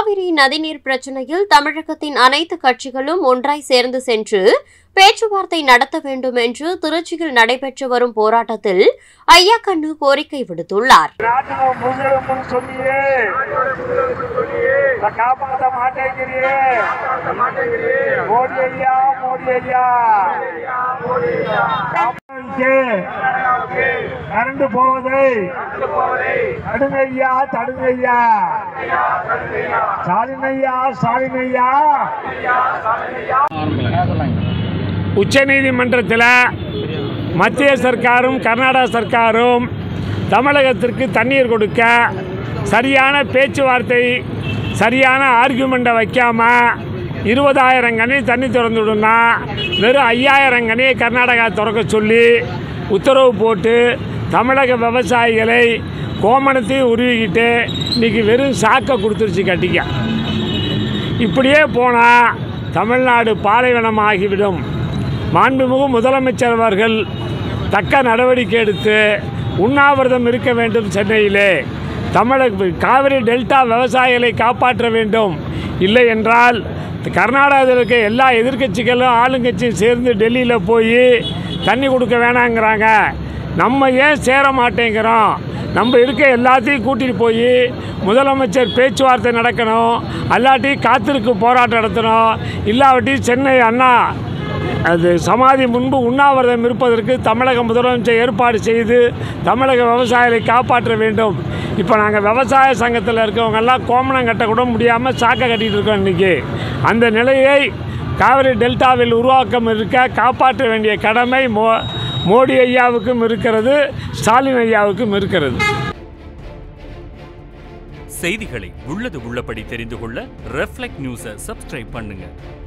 காவிரி நதிநீர் பிரச்சனையில் தமிழகத்தின் அனைத்து கட்சிகளும் ஒன்றாய் சேர்ந்து சென்று பேச்சுவார்த்தை நடத்த வேண்டும் என்று திருச்சியில் நடைபெற்று வரும் போராட்டத்தில் ஐயா கண்ணு கோரிக்கை விடுத்துள்ளார் நாட்டுக்கு முதுகெலும்புன்னு சொன்னியே இதை காப்பாற்ற மாட்டேங்கிறியே மோடி ஐயா மோடி ஐயா காப்பாற்று. கரண்டு போவதை தடுங்க ஐயா தடுங்க ஐயா ஸ்டாலின் ஐயா ஸ்டாலின் ஐயா உச்ச நீதிமன்றத்தில் மத்திய சர்க்காரும் கர்நாடக சர்க்காரும் தமிழகத்திற்கு தண்ணீர் கொடுக்க சரியான பேச்சுவார்த்தை சரியான ஆர்குமெண்ட்டை வைக்காம இருபதாயிரம் கனி தண்ணி திறந்து விடுனா வெறும் ஐயாயிரம் கனியை கர்நாடகா திறக்க சொல்லி உத்தரவு போட்டு தமிழக விவசாயிகளை கோமணத்தையும் உருவிக்கிட்டு இன்னைக்கு வெறும் சாக்கை கொடுத்துருச்சு கட்டிக்க இப்படியே போனால் தமிழ்நாடு பாலைவனம் ஆகிவிடும் மாண்புமிகு முதலமைச்சர் அவர்கள் தக்க நடவடிக்கை எடுத்து உண்ணாவிரதம் இருக்க வேண்டும் சென்னையிலே தமிழக காவிரி டெல்டா விவசாயிகளை காப்பாற்ற வேண்டும் இல்லை என்றால் கர்நாடகாவில் இருக்க எல்லா எதிர்க்கட்சிகளும் ஆளுங்கட்சியும் சேர்ந்து டெல்லியில் போய் தண்ணி கொடுக்க வேணாங்கிறாங்க நம்ம ஏன் சேர மாட்டேங்கிறோம் நம்ம இருக்க எல்லாத்தையும் கூட்டிகிட்டு போய் முதலமைச்சர் பேச்சுவார்த்தை நடக்கணும் அல்லாட்டி காத்திருக்கு போராட்டம் நடத்தணும் இல்லாவட்டி சென்னை அண்ணா அது சமாதி முன்பு உண்ணாவிரதம் இருப்பதற்கு தமிழக முதலமைச்சர் ஏற்பாடு செய்து தமிழக விவசாயிகளை காப்பாற்ற வேண்டும் இப்போ நாங்கள் விவசாய சங்கத்தில் இருக்கவங்கெல்லாம் கோமணம் கட்ட கூட முடியாமல் சாக்கை கட்டிகிட்டு இருக்கோம் இன்றைக்கி அந்த நிலையை காவிரி டெல்டாவில் உருவாக்கம் இருக்க காப்பாற்ற வேண்டிய கடமை மோ மோடி ஐயாவுக்கும் இருக்கிறது ஸ்டாலின் ஐயாவுக்கும் இருக்கிறது செய்திகளை உள்ளது உள்ளபடி தெரிந்து கொள்ள ரெஃப்ளெக்ட் நியூஸை சப்ஸ்கிரைப் பண்ணுங்க